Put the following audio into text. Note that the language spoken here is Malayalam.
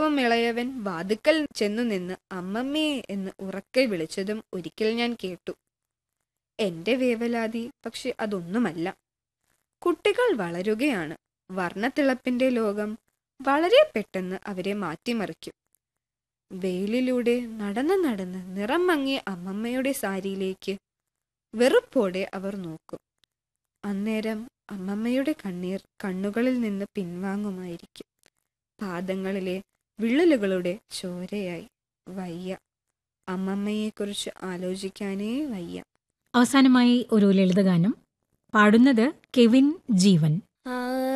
ഏറ്റവും ഇളയവൻ വാതുക്കൽ ചെന്നു നിന്ന് അമ്മമ്മേ എന്ന് ഉറക്കെ വിളിച്ചതും ഒരിക്കൽ ഞാൻ കേട്ടു എന്റെ വേവലാതി പക്ഷെ അതൊന്നുമല്ല കുട്ടികൾ വളരുകയാണ് വർണ്ണത്തിളപ്പിന്റെ ലോകം വളരെ പെട്ടെന്ന് അവരെ മാറ്റിമറിക്കും വെയിലിലൂടെ നടന്ന് നടന്ന് നിറം മങ്ങിയ അമ്മമ്മയുടെ സാരിയിലേക്ക് വെറുപ്പോടെ അവർ നോക്കും അന്നേരം അമ്മമ്മയുടെ കണ്ണീർ കണ്ണുകളിൽ നിന്ന് പിൻവാങ്ങുമായിരിക്കും പാദങ്ങളിലെ വിള്ളലുകളുടെ ചോരയായി വയ്യ അമ്മമ്മയെക്കുറിച്ച് ആലോചിക്കാനേ വയ്യ അവസാനമായി ഒരു ലളിതഗാനം പാടുന്നത് കെവിൻ ജീവൻ ആ